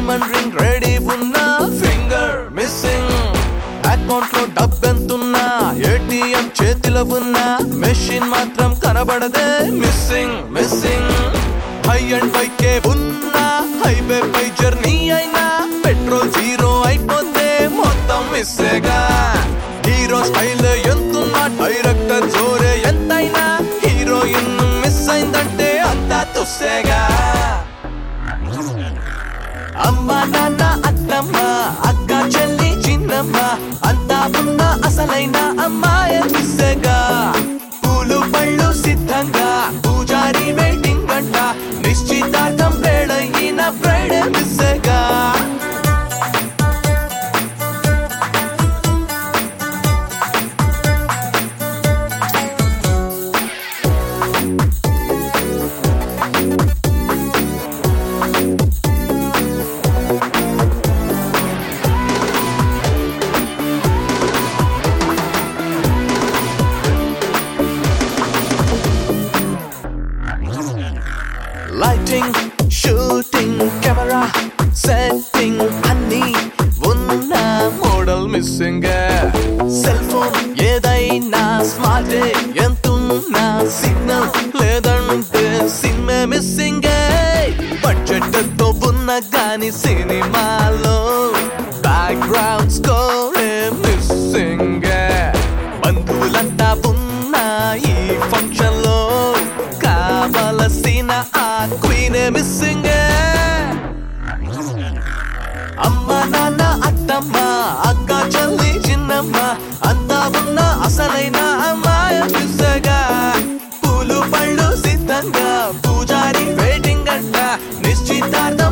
diamond ring ready ఉన్నా finger missing account లో డబ్బెంతున్నా ఏటీఎం చేతిలో ఉన్నా మెషిన్ మాత్రం కనబడదే మిస్సింగ్ మిస్సింగ్ హై అండ్ బైకే ఉన్నా హైవే పై జర్నీ అయినా పెట్రోల్ జీరో అయిపోతే మొత్తం మిస్సేగా హీరో స్టైల్ ఎంతున్నా డైరెక్టర్ జోరే ఎంతైనా హీరోయిన్ మిస్ అయిందంటే అంతా తుస్సేగా అమ్మ నాన్న అత్తమ్మ అక్క చెల్లి చిన్నమ్మ అంతా ఉన్న అసలైన అమ్మాయి మిస్సేగా పూలు పళ్ళు సిద్ధంగా పూజారి వెయిటింగ్ అంట నిశ్చితార్థం వేళయిన ఫ్రైడే మిస్సేగా లైటింగ్ షూటింగ్ కెమెరా సెట్టింగ్ అన్ని ఉన్న మోడల్ మిస్సింగ్ సెల్ ఫోన్ ఏదైనా స్మార్ట్ ఎంతున్నా సిగ్నల్ లేదంటే సిమ్మే మిస్సింగ్ బడ్జెట్ తో ఉన్న గాని సినిమాలో బ్యాక్గ్రౌండ్ స్కోర్ మిస్సింగ్ బంధువులంతా ఉన్న ఈ ఫంక్షన్ లో కావలసిన ఆ క్వీన్ మిస్సింగ్ అమ్మ నాన్న అత్తమ్మ అక్క చెల్లి చిన్నమ్మ అంతా ఉన్న అసలైన అమ్మాయి మిస్సగా పూలు పళ్ళు సిద్ధంగా పూజారి వెయిటింగ్ అంట నిశ్చితార్థం